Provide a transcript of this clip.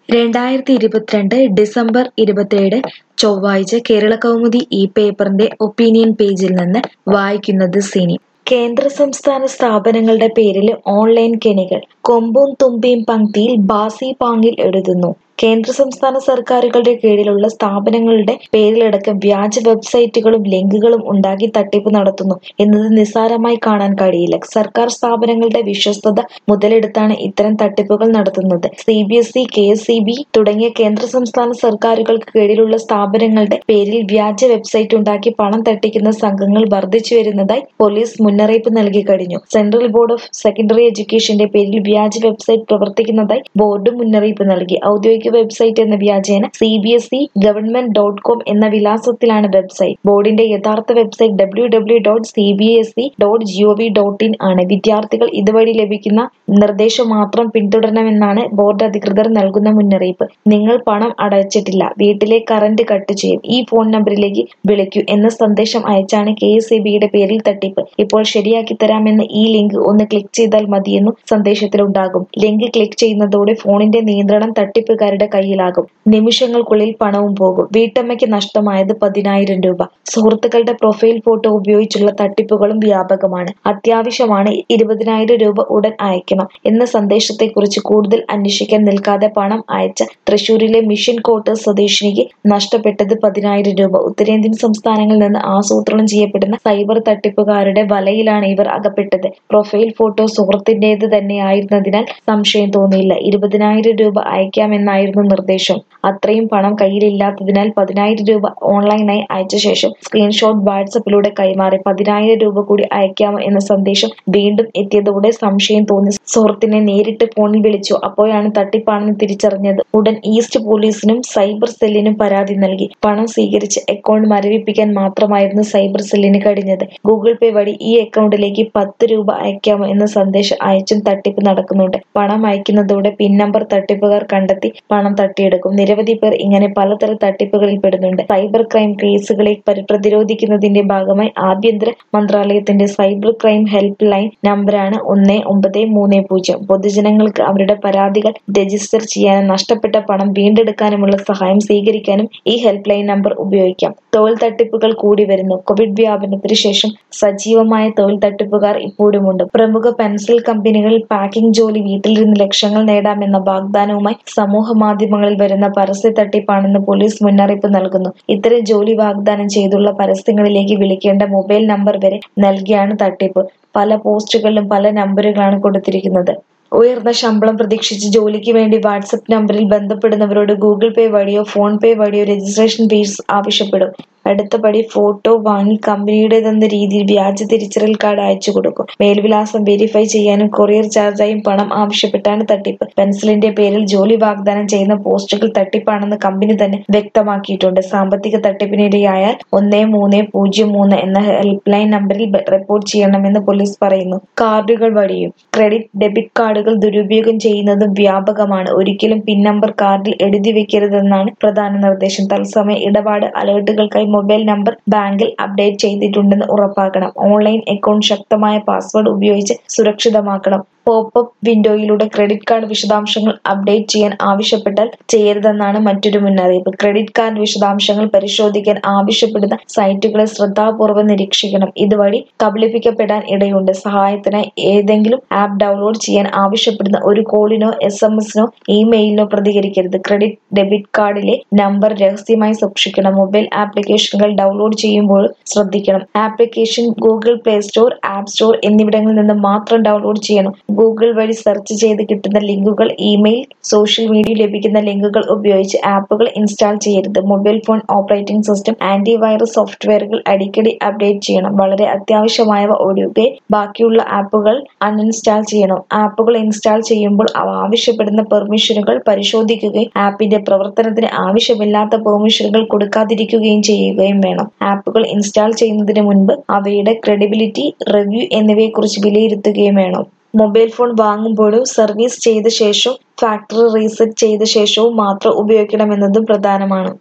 രണ്ടായിരത്തി ഇരുപത്തിരണ്ട് ഡിസംബർ ഇരുപത്തേഴ് ചൊവ്വാഴ്ച കേരളകൗമുദി ഈ പേപ്പറിന്റെ ഒപ്പീനിയൻ പേജിൽ നിന്ന് വായിക്കുന്നത് സിനി കേന്ദ്ര സംസ്ഥാന സ്ഥാപനങ്ങളുടെ പേരിൽ ഓൺലൈൻ കെണികൾ കൊമ്പും തുമ്പിയും പങ്ക്തിയിൽ ബാസി പാങ്ങിൽ എഴുതുന്നു കേന്ദ്ര സംസ്ഥാന സർക്കാരുകളുടെ കീഴിലുള്ള സ്ഥാപനങ്ങളുടെ പേരിലടക്കം വ്യാജ വെബ്സൈറ്റുകളും ലിങ്കുകളും ഉണ്ടാക്കി തട്ടിപ്പ് നടത്തുന്നു എന്നത് നിസ്സാരമായി കാണാൻ കഴിയില്ല സർക്കാർ സ്ഥാപനങ്ങളുടെ വിശ്വസ്തത മുതലെടുത്താണ് ഇത്തരം തട്ടിപ്പുകൾ നടത്തുന്നത് C B S E K S E B തുടങ്ങിയ കേന്ദ്ര സംസ്ഥാന സർക്കാരുകൾക്ക് കീഴിലുള്ള സ്ഥാപനങ്ങളുടെ പേരിൽ വ്യാജ വെബ്സൈറ്റ് ഉണ്ടാക്കി പണം തട്ടിക്കുന്ന സംഘങ്ങൾ വർദ്ധിച്ചു വരുന്നതായി പോലീസ് മുന്നറിയിപ്പ് നൽകി കഴിഞ്ഞു സെൻട്രൽ ബോർഡ് ഓഫ് സെക്കൻഡറി എഡ്യൂക്കേഷന്റെ പേരിൽ വ്യാജ വെബ്സൈറ്റ് പ്രവർത്തിക്കുന്നതായി ബോർഡ് മുന്നറിയിപ്പ് നൽകി ഔദ്യോഗിക വെബ്സൈറ്റ് എന്ന വ്യാജേന C B S E government dot com എന്ന വിലാസത്തിലാണ് വെബ്സൈറ്റ് ബോർഡിന്റെ യഥാർത്ഥ website W W dot C B S E dot G O V dot in ആണ് വിദ്യാർത്ഥികൾ ഇതുവഴി ലഭിക്കുന്ന നിർദ്ദേശം മാത്രം പിന്തുടരണമെന്നാണ് ബോർഡ് അധികൃതർ നൽകുന്ന മുന്നറിയിപ്പ് നിങ്ങൾ പണം അടച്ചിട്ടില്ല വീട്ടിലെ കറന്റ് കട്ട് ചെയ്യും ഈ ഫോൺ നമ്പറിലേക്ക് വിളിക്കൂ എന്ന സന്ദേശം അയച്ചാണ് കെ എസ് ഇ ബിയുടെ പേരിൽ തട്ടിപ്പ് ഇപ്പോൾ ശരിയാക്കി തരാമെന്ന് ഈ ലിങ്ക് ഒന്ന് ക്ലിക്ക് ചെയ്താൽ മതിയെന്നും സന്ദേശത്തിലുണ്ടാകും ലിങ്ക് ക്ലിക്ക് ചെയ്യുന്നതോടെ ഫോണിന്റെ നിയന്ത്രണം തട്ടിപ്പുകാരുടെ കയ്യിലാകും നിമിഷങ്ങൾക്കുള്ളിൽ പണവും പോകും വീട്ടമ്മയ്ക്ക് നഷ്ടമായത് പതിനായിരം രൂപ സുഹൃത്തുക്കളുടെ പ്രൊഫൈൽ ഫോട്ടോ ഉപയോഗിച്ചുള്ള തട്ടിപ്പുകളും വ്യാപകമാണ് അത്യാവശ്യമാണ് ഇരുപതിനായിരം രൂപ ഉടൻ അയക്കണം എന്ന സന്ദേശത്തെക്കുറിച്ച് കൂടുതൽ അന്വേഷിക്കാൻ നിൽക്കാതെ പണം അയച്ച തൃശൂരിലെ മിഷൻ ക്വാർട്ടേഴ്സ് സ്വദേശിനിക്ക് നഷ്ടപ്പെട്ടത് പതിനായിരം രൂപ ഉത്തരേന്ത്യൻ സംസ്ഥാനങ്ങളിൽ നിന്ന് ആസൂത്രണം ചെയ്യപ്പെടുന്ന സൈബർ തട്ടിപ്പുകാരുടെ വലയിലാണ് ഇവർ അകപ്പെട്ടത് പ്രൊഫൈൽ ഫോട്ടോ സുഹൃത്തിന്റേത് തന്നെയായിരുന്നതിനാൽ സംശയം തോന്നിയില്ല ഇരുപതിനായിരം രൂപ അയക്കാമെന്നായിരുന്നു നിർദ്ദേശം അത്രയും പണം കയ്യിലില്ലാത്തതിനാൽ പതിനായിരം രൂപ ഓൺലൈനായി അയച്ച ശേഷം സ്ക്രീൻഷോട്ട് വാട്സപ്പിലൂടെ കൈമാറി പതിനായിരം രൂപ കൂടി അയക്കാമോ എന്ന സന്ദേശം വീണ്ടും എത്തിയതോടെ സംശയം തോന്നി സുഹൃത്തിനെ നേരിട്ട് ഫോണിൽ വിളിച്ചു അപ്പോഴാണ് തട്ടിപ്പാണെന്ന് തിരിച്ചറിഞ്ഞത് ഉടൻ ഈസ്റ്റ് പോലീസിനും സൈബർ സെല്ലിനും പരാതി നൽകി പണം സ്വീകരിച്ച് അക്കൗണ്ട് മരവിപ്പിക്കാൻ മാത്രമായിരുന്നു സൈബർ സെല്ലിന് കഴിഞ്ഞത് ഗൂഗിൾ പേ വഴി ഈ അക്കൗണ്ടിലേക്ക് പത്ത് രൂപ അയക്കാമോ എന്ന സന്ദേശം അയച്ചും തട്ടിപ്പ് നടക്കുന്നുണ്ട് പണം അയക്കുന്നതോടെ പിൻ നമ്പർ തട്ടിപ്പുകാർ കണ്ടെത്തി പണം തട്ടിയെടുക്കും നിരവധി പേർ ഇങ്ങനെ പലതരം തട്ടിപ്പുകളിൽ പെടുന്നുണ്ട് സൈബർ ക്രൈം കേസുകളെ പരി- പ്രതിരോധിക്കുന്നതിന്റെ ഭാഗമായി ആഭ്യന്തര മന്ത്രാലയത്തിന്റെ സൈബർ ക്രൈം ഹെൽപ്പ് ലൈൻ നമ്പറാണ് ഒന്ന് ഒമ്പത് മൂന്ന് പൂജ്യം പൊതുജനങ്ങൾക്ക് അവരുടെ പരാതികൾ രജിസ്റ്റർ ചെയ്യാനും നഷ്ടപ്പെട്ട പണം വീണ്ടെടുക്കാനുമുള്ള സഹായം സ്വീകരിക്കാനും ഈ ഹെൽപ്പ് ലൈൻ നമ്പർ ഉപയോഗിക്കാം തൊഴിൽ തട്ടിപ്പുകൾ കൂടി വരുന്നു കോവിഡ് വ്യാപനത്തിന് ശേഷം സജീവമായ തൊഴിൽ തട്ടിപ്പുകാർ ഇപ്പോഴുമുണ്ട് പ്രമുഖ പെൻസിൽ കമ്പനികളിൽ പാക്കിംഗ് ജോലി വീട്ടിലിരുന്ന് ലക്ഷങ്ങൾ നേടാമെന്ന വാഗ്ദാനവുമായി സമൂഹ മാധ്യമങ്ങളിൽ വരുന്ന പരസ്യ തട്ടിപ്പാണെന്ന് പോലീസ് മുന്നറിയിപ്പ് നൽകുന്നു ഇത്തരം ജോലി വാഗ്ദാനം ചെയ്തുള്ള പരസ്യങ്ങളിലേക്ക് വിളിക്കേണ്ട മൊബൈൽ നമ്പർ വരെ നൽകിയാണ് തട്ടിപ്പ് പല പോസ്റ്റുകളിലും പല നമ്പറുകളാണ് കൊടുത്തിരിക്കുന്നത് ഉയർന്ന ശമ്പളം പ്രതീക്ഷിച്ച് ജോലിക്ക് വേണ്ടി വാട്സപ്പ് നമ്പറിൽ ബന്ധപ്പെടുന്നവരോട് ഗൂഗിൾ പേ വഴിയോ ഫോൺ പേ വഴിയോ രജിസ്ട്രേഷൻ ഫീസ് ആവശ്യപ്പെടും അടുത്ത പടി ഫോട്ടോ വാങ്ങി കമ്പനിയുടേതെന്ന രീതിയിൽ വ്യാജ തിരിച്ചറിയൽ കാർഡ് അയച്ചു കൊടുക്കും മേൽവിലാസം വെരിഫൈ ചെയ്യാനും കൊറിയർ ചാർജായും പണം ആവശ്യപ്പെട്ടാണ് തട്ടിപ്പ് പെൻസിലിന്റെ പേരിൽ ജോലി വാഗ്ദാനം ചെയ്യുന്ന പോസ്റ്റുകൾ തട്ടിപ്പാണെന്ന് കമ്പനി തന്നെ വ്യക്തമാക്കിയിട്ടുണ്ട് സാമ്പത്തിക തട്ടിപ്പിനിരയായാൽ ഒന്ന് മൂന്ന് പൂജ്യം മൂന്ന് എന്ന ഹെൽപ്പ് ലൈൻ നമ്പറിൽ ബ- റിപ്പോർട്ട് ചെയ്യണമെന്ന് പോലീസ് പറയുന്നു കാർഡുകൾ വഴിയും ക്രെഡിറ്റ് ഡെബിറ്റ് കാർഡുകൾ ദുരുപയോഗം ചെയ്യുന്നതും വ്യാപകമാണ് ഒരിക്കലും പിൻ നമ്പർ കാർഡിൽ എഴുതി വെക്കരുതെന്നാണ് പ്രധാന നിർദ്ദേശം തത്സമയ ഇടപാട് അലേർട്ടുകൾക്കായി മൊബൈൽ നമ്പർ ബാങ്കിൽ അപ്ഡേറ്റ് ചെയ്തിട്ടുണ്ടെന്ന് ഉറപ്പാക്കണം ഓൺലൈൻ അക്കൗണ്ട് ശക്തമായ പാസ്വേഡ് ഉപയോഗിച്ച് സുരക്ഷിതമാക്കണം പോപ്പപ്പ് വിൻഡോയിലൂടെ ക്രെഡിറ്റ് കാർഡ് വിശദാംശങ്ങൾ അപ്ഡേറ്റ് ചെയ്യാൻ ആവശ്യപ്പെട്ടാൽ ചെയ്യരുതെന്നാണ് മറ്റൊരു മുന്നറിയിപ്പ് ക്രെഡിറ്റ് കാർഡ് വിശദാംശങ്ങൾ പരിശോധിക്കാൻ ആവശ്യപ്പെടുന്ന സൈറ്റുകളെ ശ്രദ്ധാപൂർവ്വം നിരീക്ഷിക്കണം ഇതുവഴി കബളിപ്പിക്കപ്പെടാൻ ഇടയുണ്ട് സഹായത്തിനായി ഏതെങ്കിലും ആപ്പ് ഡൗൺലോഡ് ചെയ്യാൻ ആവശ്യപ്പെടുന്ന ഒരു കോളിനോ എസ് എം എസിനോ ഇമെയിലിനോ പ്രതികരിക്കരുത് ക്രെഡിറ്റ് ഡെബിറ്റ് കാർഡിലെ നമ്പർ രഹസ്യമായി സൂക്ഷിക്കണം മൊബൈൽ ആപ്ലിക്കേഷനുകൾ ഡൗൺലോഡ് ചെയ്യുമ്പോൾ ശ്രദ്ധിക്കണം application Google Play Store App Store എന്നിവിടങ്ങളിൽ നിന്ന് മാത്രം ഡൗൺലോഡ് ചെയ്യണം ഗൂഗിൾ വഴി സെർച്ച് ചെയ്ത് കിട്ടുന്ന ലിങ്കുകൾ ഇമെയിൽ സോഷ്യൽ മീഡിയ ലഭിക്കുന്ന ലിങ്കുകൾ ഉപയോഗിച്ച് ആപ്പുകൾ ഇൻസ്റ്റാൾ ചെയ്യരുത് mobile phone operating system antivirus സോഫ്റ്റ്വെയറുകൾ അടിക്കടി അപ്ഡേറ്റ് ചെയ്യണം വളരെ അത്യാവശ്യമായവ ഒഴികെ ബാക്കിയുള്ള ആപ്പുകൾ അൺഇൻസ്റ്റാൾ ചെയ്യണം ആപ്പുകൾ ഇൻസ്റ്റാൾ ചെയ്യുമ്പോൾ അവ ആവശ്യപ്പെടുന്ന പെർമിഷനുകൾ പരിശോധിക്കുകയും ആപ്പിന്റെ പ്രവർത്തനത്തിന് ആവശ്യമില്ലാത്ത പെർമിഷനുകൾ കൊടുക്കാതിരിക്കുകയും ചെയ്യുകയും വേണം ആപ്പുകൾ ഇൻസ്റ്റാൾ ചെയ്യുന്നതിന് മുൻപ് അവയുടെ ക്രെഡിബിലിറ്റി റിവ്യൂ എന്നിവയെക്കുറിച്ച് വിലയിരുത്തുകയും വേണം മൊബൈൽ ഫോൺ വാങ്ങുമ്പോഴും സർവീസ് ചെയ്ത ശേഷവും ഫാക്ടറി റീസെറ്റ് ചെയ്ത ശേഷവും മാത്രം ഉപയോഗിക്കണമെന്നതും പ്രധാനമാണ്